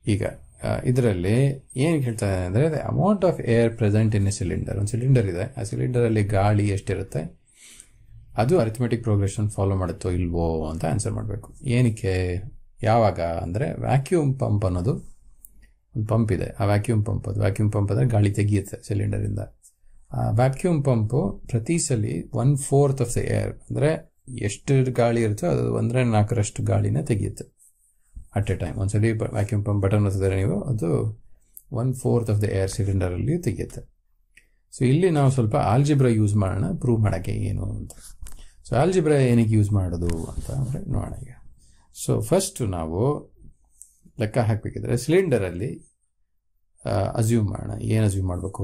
ಈಗ ಇದರಲ್ಲಿ ಏನು ಹೇಳ್ತಾ ಇದೆ ಅಂದರೆ the amount of air present in a cylinder ಒಂದು ಸಿಲಿಂಡರ್ ಇದೆ ಆ ಸಿಲಿಂಡರಲ್ಲಿ ಗಾಳಿ ಎಷ್ಟಿರುತ್ತೆ ಅದು ಅರಿಥಮೆಟಿಕ್ ಪ್ರೋಗ್ರೆಷನ್ ಫಾಲೋ ಮಾಡುತ್ತೋ ಇಲ್ವೋ ಅಂತ ಆನ್ಸರ್ ಮಾಡಬೇಕು ಏನಕ್ಕೆ ಯಾವಾಗ ಅಂದರೆ ವ್ಯಾಕ್ಯೂಮ್ ಪಂಪ್ ಅನ್ನೋದು ಒಂದು ಪಂಪ್ ಇದೆ ಆ ವ್ಯಾಕ್ಯೂಮ್ ಪಂಪ್ ಅದು ವ್ಯಾಕ್ಯೂಮ್ ಪಂಪ್ ಅಂದರೆ ಗಾಳಿ ತೆಗೆಯುತ್ತೆ ಸಿಲಿಂಡರಿಂದ ಆ ವ್ಯಾಕ್ಯೂಮ್ ಪಂಪು ಪ್ರತಿ ಸಲ one fourth of the air ಅಂದರೆ ಎಷ್ಟು ಗಾಳಿ ಇರುತ್ತೋ ಅದು ಒಂದರ ನಾಲ್ಕರಷ್ಟು ಗಾಳಿನ ತೆಗೆಯುತ್ತೆ ಅಟ್ ಎ ಟೈಮ್ ಒಂದ್ಸಲಿ ವ್ಯಾಕ್ಯೂಮ್ ಪಂಪ್ ಬಟನ್ ಒತ್ತಿದ್ರೆ ನೀವು ಅದು one fourth of the air ಸಿಲಿಂಡರಲ್ಲಿ ತೆಗೆಯುತ್ತೆ ಸೊ ಇಲ್ಲಿ ನಾವು ಸ್ವಲ್ಪ ಆಲ್ಜಿಬ್ರಾ ಯೂಸ್ ಮಾಡೋಣ ಪ್ರೂವ್ ಮಾಡೋಕ್ಕೆ ಏನು ಅಂತ ಸೊ ಆಲ್ಜಿಬ್ರಾ ಏನಕ್ಕೆ ಯೂಸ್ ಮಾಡೋದು ಅಂತ ಅಂದರೆ ನೋಡೋಣ ಈಗ ಸೊ ಫಸ್ಟ್ ನಾವು ಲೆಕ್ಕ ಹಾಕಬೇಕಿದ್ರೆ ಸಿಲಿಂಡರಲ್ಲಿ ಅಸ್ಯೂಮ್ ಮಾಡೋಣ ಏನು ಅಸ್ಯೂಮ್ ಮಾಡಬೇಕು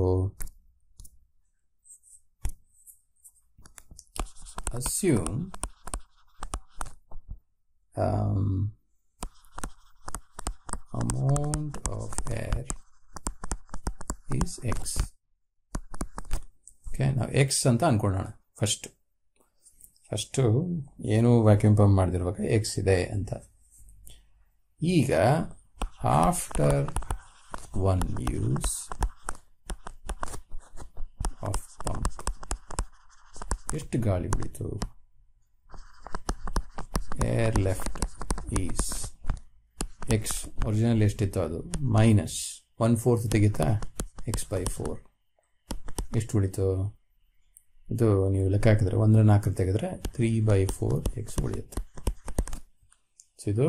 assume amount of air is x okay ನಾವು ಎಕ್ಸ್ ಅಂತ ಅನ್ಕೊಳ್ಳೋಣ ಫಸ್ಟ್ ಫಸ್ಟು ಏನು ವ್ಯಾಕ್ಯೂಮ್ ಪಂಪ್ ಮಾಡ್ದಿರುವಾಗ ಎಕ್ಸ್ ಇದೆ ಅಂತ ಈಗ after one use of pump ಎಷ್ಟು ಗಾಳಿ ಬಿಡಿತು air left is x original ಎಷ್ಟಿತ್ತು ಅದು ಮೈನಸ್ ಒನ್ ಫೋರ್ತ್ ತೆಗಿತಾ ಎಕ್ಸ್ ಬೈ ಫೋರ್ ಎಷ್ಟು ಉಳಿತು ಇದು ನೀವು ಲೆಕ್ಕ ಹಾಕಿದ್ರೆ ಒಂದರ ನಾಲ್ಕು ತೆಗೆದ್ರೆ ತ್ರೀ ಬೈ ಫೋರ್ ಎಕ್ಸ್ ಉಳಿಯುತ್ತೆ ಸೊ ಇದು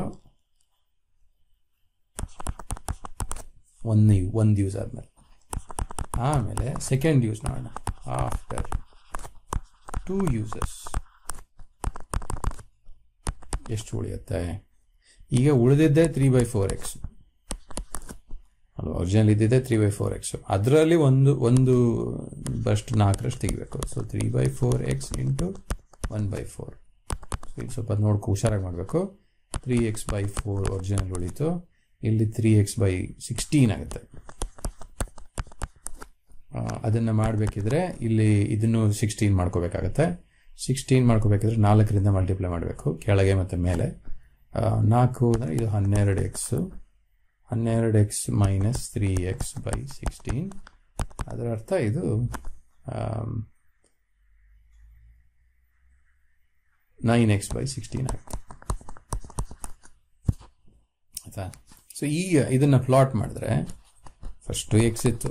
ಒಂದು ಒಂದು ಯೂಸ್ ಆದಮೇಲೆ ಆಮೇಲೆ ಸೆಕೆಂಡ್ ಯೂಸ್ ಮಾಡೋಣ ಆಫ್ಟರ್ ಟೂ ಯೂಸಸ್ ಎಷ್ಟು ಉಳಿಯುತ್ತೆ ಈಗ ಉಳಿದಿದ್ದೆ ತ್ರೀ ಬೈ ಫೋರ್ ಎಕ್ಸ್ ಅಲ್ವಾ ಒರಿಜಿನಲ್ ಇದ್ದಿದ್ದೆ ತ್ರೀ ಬೈ ಫೋರ್ ಎಕ್ಸ್ ಅದರಲ್ಲಿ ಒಂದು ಒಂದು ಬಸ್ಟ್ ನಾಲ್ಕರಷ್ಟು ತೆಗಿಬೇಕು so three by four x into one by four so ಇದು ಸ್ವಲ್ಪ ನೋಡ್ಕೊ ಹುಷಾರಾಗಿ ಮಾಡಬೇಕು three x by four original ಉಳಿತು ಇಲ್ಲಿ ತ್ರೀ ಎಕ್ಸ್ ಬೈ ಸಿಕ್ಸ್ಟೀನ್ ಆಗುತ್ತೆ ಅದನ್ನು ಮಾಡಬೇಕಿದ್ರೆ ಇಲ್ಲಿ ಇದನ್ನು ಸಿಕ್ಸ್ಟೀನ್ ಮಾಡ್ಕೋಬೇಕಾಗತ್ತೆ ಸಿಕ್ಸ್ಟೀನ್ ಮಾಡ್ಕೋಬೇಕಿದ್ರೆ ನಾಲ್ಕರಿಂದ ಮಲ್ಟಿಪ್ಲೈ ಮಾಡಬೇಕು ಕೆಳಗೆ ಮತ್ತು ಮೇಲೆ ನಾಲ್ಕು ಅಂದರೆ ಇದು ಹನ್ನೆರಡು ಎಕ್ಸು ಹನ್ನೆರಡು x minus three x by sixteen ಅದರ ಅರ್ಥ ಇದು ನೈನ್ ಎಕ್ಸ್ ಬೈ ಸಿಕ್ಸ್ಟೀನ್ ಆಗುತ್ತೆ ಆಯ್ತಾ ಸೊ ಈಗ ಇದನ್ನು ಪ್ಲಾಟ್ ಮಾಡಿದ್ರೆ ಫಸ್ಟು ಎಕ್ಸ್ ಇತ್ತು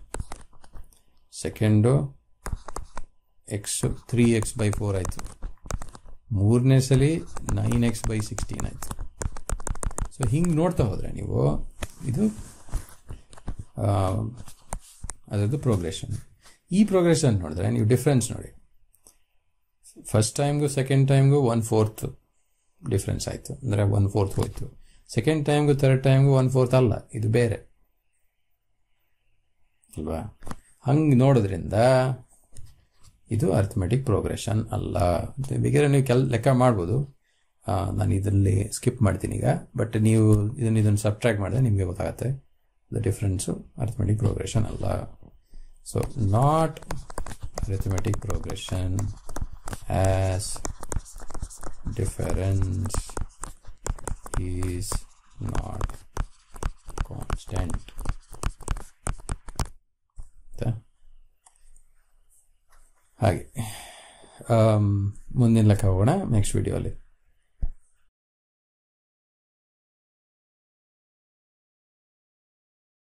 second x three x by four ಆಯಿತು ಮೂರನೇ ಸಲ ನೈನ್ ಎಕ್ಸ್ ಬೈ ಸಿಕ್ಸ್ಟೀನ್ ಆಯಿತು ಸೊ ಹಿಂಗೆ ನೋಡ್ತಾ ಹೋದರೆ ನೀವು ಇದು ಅದರದ್ದು ಪ್ರೋಗ್ರೆಷನ್ ಈ ಪ್ರೋಗ್ರೆಷನ್ ನೋಡಿದ್ರೆ ನೀವು ಡಿಫ್ರೆನ್ಸ್ ನೋಡಿ ಫಸ್ಟ್ ಟೈಮ್ಗೂ ಸೆಕೆಂಡ್ ಟೈಮ್ಗೂ ಒನ್ ಫೋರ್ತ್ ಡಿಫ್ರೆನ್ಸ್ ಆಯಿತು ಅಂದರೆ ಒನ್ ಫೋರ್ತ್ ಹೋಯ್ತು ಸೆಕೆಂಡ್ ಟೈಮ್ಗೂ ಥರ್ಡ್ ಟೈಮ್ಗೂ ಒನ್ ಫೋರ್ತ್ ಅಲ್ಲ ಇದು ಬೇರೆ ಅಲ್ವಾ ಹಂಗೆ ನೋಡೋದ್ರಿಂದ ಇದು ಅರ್ಥಮೆಟಿಕ್ ಪ್ರೋಗ್ರೆಷನ್ ಅಲ್ಲ ಬೇಕಿದ್ರೆ ನೀವು ಕೆಲ್ ಲೆಕ್ಕ ಮಾಡ್ಬೋದು ನಾನು ಇದರಲ್ಲಿ ಸ್ಕಿಪ್ ಮಾಡ್ತೀನಿ ಈಗ ಬಟ್ ನೀವು ಇದನ್ನು ಇದನ್ನು ಸಬ್ಟ್ರಾಕ್ಟ್ ಮಾಡಿದ್ರೆ ನಿಮಗೆ ಗೊತ್ತಾಗುತ್ತೆ ದ ಡಿಫ್ರೆನ್ಸು ಅರ್ಥಮೆಟಿಕ್ ಪ್ರೋಗ್ರೆಷನ್ ಅಲ್ಲ so not arithmetic progression as difference is not constant ಹಾಗೆ ಮುಂದಿನ ಲೆಕ್ಕ ಹೋಗೋಣ ನೆಕ್ಸ್ಟ್ ವಿಡಿಯೋಲಿ